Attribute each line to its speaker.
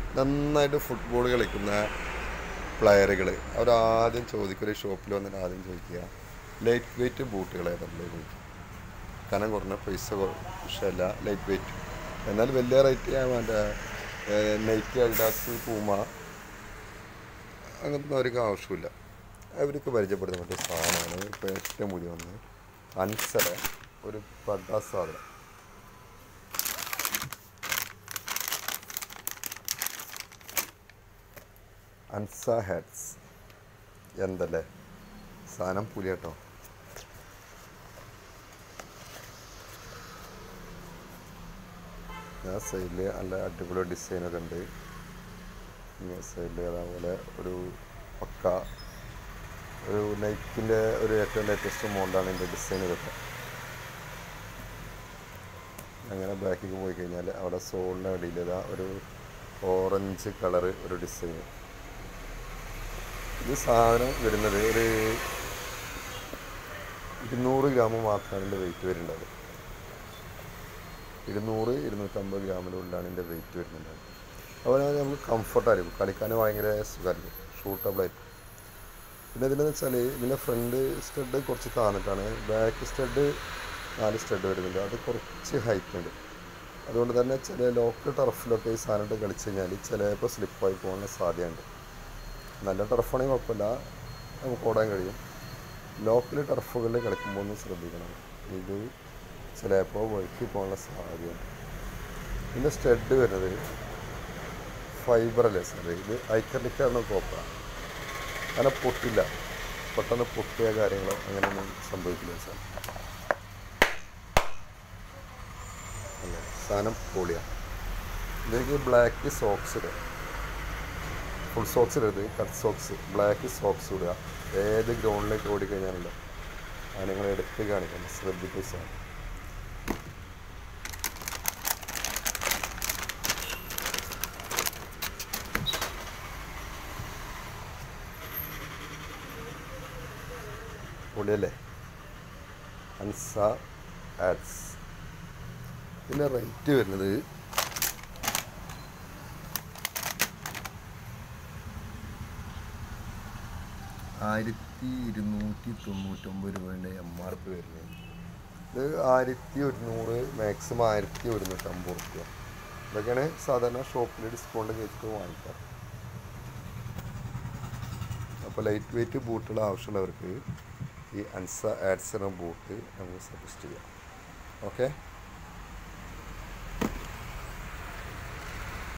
Speaker 1: നന്നായിട്ട് ഫുട്ബോൾ കളിക്കുന്ന പ്ലെയറുകൾ അവരാദ്യം ചോദിക്കുക ഒരു ഷോപ്പിൽ വന്നിട്ട് ആദ്യം ചോദിക്കുക ലൈറ്റ് വെയിറ്റ് ബൂട്ടുകൾ ഏതാണ്ട് ചോദിക്കും കനം കുറഞ്ഞ പൈസ കൊ- വിഷയമല്ല ലൈറ്റ് വെയിറ്റ് എന്നാൽ വലിയ റേറ്റ് ഞാൻ മറ്റേ നൈറ്റ് അൽഡാസ് പൂമ അങ്ങനത്തെ അവർക്ക് ആവശ്യമില്ല അവർക്ക് പരിചയപ്പെടുന്ന മറ്റേ സാധനമാണ് ഇപ്പോൾ ഏറ്റവും പുതിയ വന്ന് അൻസറ ഒരു പട്ടാ സാധനം അൻസ ഹാറ്റ്സ് എന്തല്ലേ സാധനം പുലി കേട്ടോ ആ സൈഡിൽ നല്ല അടിപൊളി ഡിസൈനൊക്കെ ഉണ്ട് ഇങ്ങനെ സൈഡിൽ അതേപോലെ ഒരു പക്ക ഒരു നൈക്കിൻ്റെ ഒരു ഏറ്റവും ലേറ്റസ്റ്റ് മോഡലാണ് ഇതിൻ്റെ ഡിസൈൻ ഇതൊക്കെ അങ്ങനെ ബാക്കിലേക്ക് പോയി കഴിഞ്ഞാൽ അവിടെ സോളിൻ്റെ അടിയിൽ ഇതാ ഒരു ഓറഞ്ച് കളറ് ഒരു ഡിസൈൻ ഇത് സാധനം വരുന്നത് ഒരു ഇരുന്നൂറ് ഗ്രാം മാത്രമാണ് ഇതിൻ്റെ വെയിറ്റ് വരുന്നത് ഇരുന്നൂറ് ഇരുന്നൂറ്റമ്പത് ഗ്രാമിനുള്ളിലാണ് ഇതിൻ്റെ വെയിറ്റ് വരുന്നുണ്ട് അതുപോലെ തന്നെ നമുക്ക് കംഫർട്ടായിരിക്കും കളിക്കാൻ ഭയങ്കര സുഖമായിരിക്കും ഷൂട്ടബിളായിരിക്കും പിന്നെ ഇതിലെന്ന് വെച്ചാൽ ഇതിൻ്റെ ഫ്രണ്ട് സ്റ്റഡ് കുറച്ച് താന്നിട്ടാണ് ബാക്ക് സ്റ്റഡ് നാല് സ്റ്റഡ് വരുന്നുണ്ട് അത് കുറച്ച് ഹൈറ്റ് ഉണ്ട് അതുകൊണ്ട് തന്നെ ചില ലോക്കൽ ടർഫിലൊക്കെ ഈ സാധനം ഇട്ട് കളിച്ച് കഴിഞ്ഞാൽ ചിലപ്പോൾ സ്ലിപ്പായി പോകാനുള്ള സാധ്യതയുണ്ട് നല്ല ടർഫാണെങ്കിൽ കുഴപ്പമില്ല നമുക്ക് ഓടാൻ കഴിയും ലോക്കൽ ടർഫുകളിൽ കളിക്കുമ്പോൾ ഒന്ന് ശ്രദ്ധിക്കണം ഇത് ചിലപ്പോൾ വഴുക്കി പോകാനുള്ള സാധ്യതയുണ്ട് ഇതിൻ്റെ സ്റ്റഡ് വരുന്നത് ഫൈബർ അല്ലേ സാർ ഇത് ഐക്കർലിക്കാണ് കോപ്പ അങ്ങനെ പൊട്ടില്ല പെട്ടെന്ന് പൊട്ടിയ കാര്യങ്ങളോ അങ്ങനെയൊന്നും സംഭവിക്കില്ല സാർ അല്ലേ സാധനം പൊളിയാണ് ഇതിലേക്ക് ബ്ലാക്ക് സോക്സ് ഇടുക ഫുൾ സോക്സ് ഇടരുത് കട്ട് സോക്സ് ബ്ലാക്ക് സോക്സ് ഇടുക ഏത് ഗ്രൗണ്ടിലേക്ക് ഓടിക്കഴിഞ്ഞാലല്ലോ അത് നിങ്ങൾ എടുത്ത് കാണിക്കണം ശ്രദ്ധിക്കുക സാർ പൊളിയല്ലേ അൻസ ആഡ്സ് ഇതിൻ്റെ റേറ്റ് വരുന്നത് ആയിരത്തി ഇരുന്നൂറ്റി തൊണ്ണൂറ്റൊമ്പത് രൂപേൻ്റെ എം ആർ പി വരുന്നത് ഇത് ആയിരത്തി ഒരുന്നൂറ് മാക്സിമം ആയിരത്തി ഒരുന്നൂറ്റമ്പത് റുപ്യ ഇതൊക്കെയാണ് സാധാരണ ഷോപ്പിൽ ഡിസ്കൗണ്ട് കയറ്റിട്ട് വാങ്ങിക്കാം അപ്പോൾ ലൈറ്റ് വെയിറ്റ് ബൂട്ടുകൾ ആവശ്യമുള്ളവർക്ക് ഈ അൻസ ആഡ്സ് എന്ന ബൂട്ട് നമുക്ക് സജസ്റ്റ് ചെയ്യാം ഓക്കെ